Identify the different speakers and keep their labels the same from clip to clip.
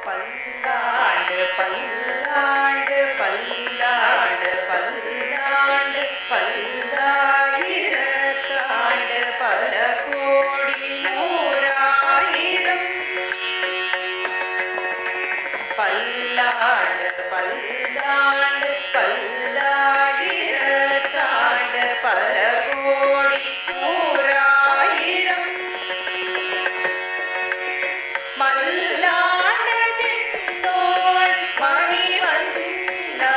Speaker 1: பல்லாண்டு பல்லாண்டு பல்லாண்டு பல்லாண்டு பல்லாயிரத்தாண்டு பல கோடி நூறாயிரம் பல்லாண்டு பல்லாண்டு பல்லாயிரத்தாண்டு பல கோடி நூறாயிரம் மல்லாண்டதென்னோள் மணிவண்ணா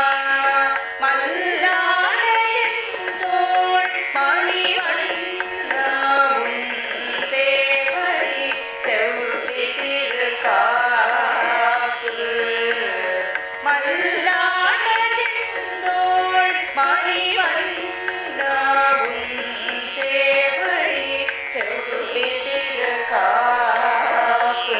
Speaker 1: மல்லாண்டதென்னோள் மணிவண்ணா உன் சேவடி செவ்வி திருக்காப்பு மல்லாண்டதென்னோள் மணிவண்ணா உன் சேவடி செவ்வி திருக்காப்பு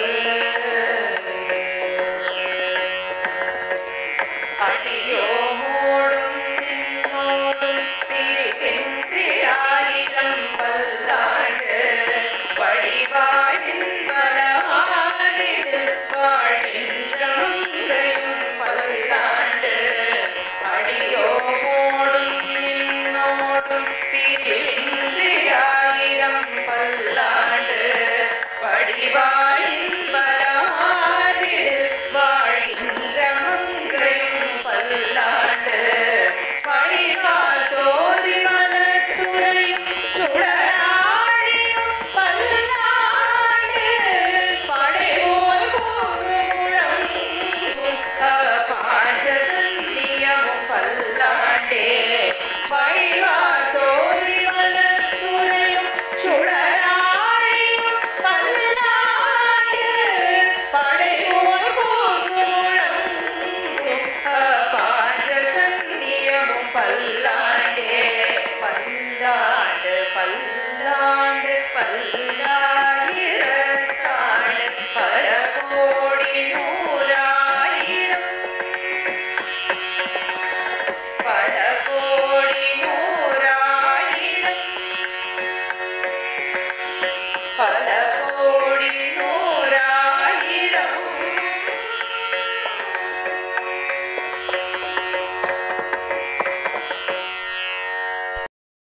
Speaker 1: அடியோமோடும் நின்னோடும் பிரிகின்றி ஆயிரம் பல்லாண்டு வழிவாயின் பலவானில் வாழ்கின்ற மங்கையும் பல்லாண்டு அடியோமோடும் நின்னோடும் பிரிகின்றி ஆயிரம் பல்லாண்டு வடிவாயின் பலவானில் வாழ்கின்ற மங்கையும் பல்லாண்டு பழிவார் சோதி மலத்துறையும் சுடராழியும் பல்லாண்டு படைவோர் போகு முழங்கும் பாஞ்சசன்னியமும் பல்லாண்டே பழிவார் சோதி மலத்துறையும் சுடராழியும் பல்லாண்டு படைவோர் போகு முழங்கும் பாஞ்சசன்னியமும் பல்லாண்டே பல்லாண்டு பல்லாண்டு பல்லாண்டு